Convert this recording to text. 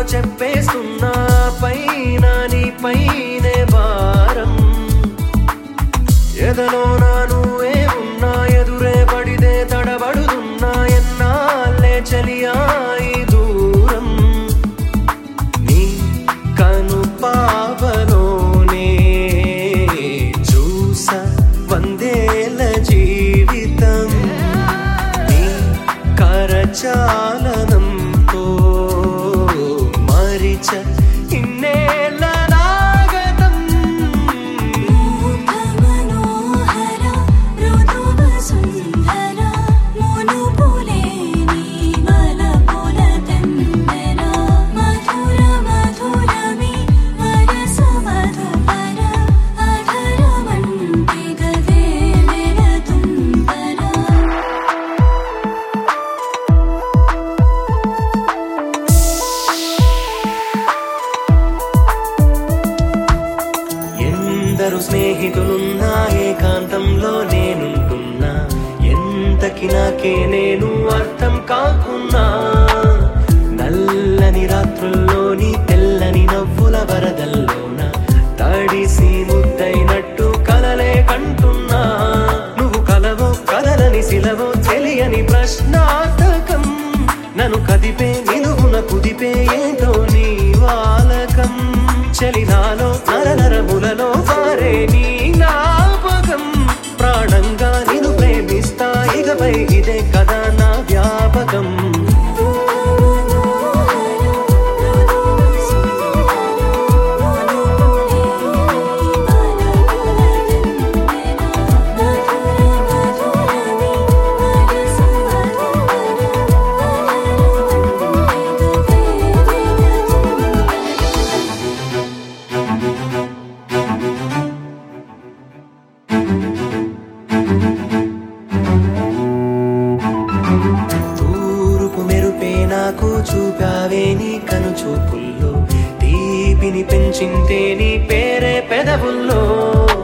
చెప్పేస్తున్నా పైన నీ పైనే భారం ఎదలో నా నువ్వే ఉన్నా ఎదురే పడితే తడబడుతున్నా ఎన్నాళ్ళే చలియాయి దూరం నీ కను పాపలోనే చూస వందేల జీవితం నీ కరచాలనంతో మరిచ ఇన్నేళ్ళ నాగతం మనోహర మృదువ సుందర మునుపులేని మలపుల తందర మధుర మధురమి వరస మధుపర అధరమంటి గదే వెలతుందర ఎందరు స్నేహితులున్నా ఏకాంతంలో నేనుంటున్నా ఎంతకి నాకే నేను అర్థం కాకున్నా నల్లని రాత్రుల్లోని తెల్లని నవ్వుల వరదల్లోన తడిసి ముద్దైనట్టు కలలే కంటున్నా నువ్వు కలవో కలలని సిలవో తెలియని ప్రశ్నార్థకం నన్ను కదిపే నిలువున కుదిపే ఏంటో నీ వాలకం చలినాలో నరనరములలో వారే నీ జ్ఞాపకం ప్రాణంగా నిన్ను ప్రేమిస్తా ఇకపై ఇదే కదా నా వ్యాపకం తూరుపు మెరుపే నాకు చూపావే నీ కను చూపుల్లో తీపిని పెంచింతే నీ పేరే పెదవుల్లో